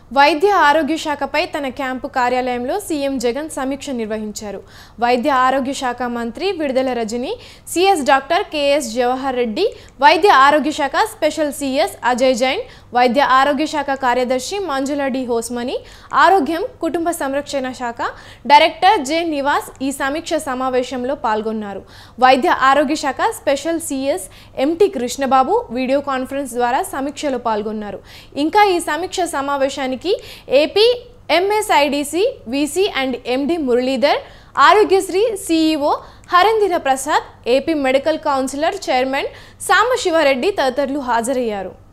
వైద్య ఆరోగ్య శాఖపై తన క్యాంపు కార్యాలయంలో సీఎం జగన్ సమీక్ష నిర్వహించారు వైద్య ఆరోగ్య శాఖ మంత్రి Vidadala Rajini CS doctor KS Jawahar Reddy వైద్య ఆరోగ్య శాఖ స్పెషల్ సిఎస్ అజయ్ జైన్ వైద్య ఆరోగ్య శాఖ కార్యదర్శి మంజుల డి హోస్మని ఆరోగ్యం కుటుంబ సంరక్షణ శాఖ డైరెక్టర్ జె నివాస్ ఈ సమీక్ష సమావేశంలో పాల్గొన్నారు వైద్య ఆరోగ్య శాఖ స్పెషల్ సిఎస్ ఎంటి కృష్ణబాబు వీడియో కాన్ఫరెన్స్ ద్వారా సమీక్షలో పాల్గొన్నారు ఇంకా ఈ సమీక్ష సమావేశానికి AP MSIDC VC and MD Muralidhar Aarogyasri CEO Harendra Prasad AP medical councillor chairman Sambasiva Reddy తదితరులు హాజరయ్యారు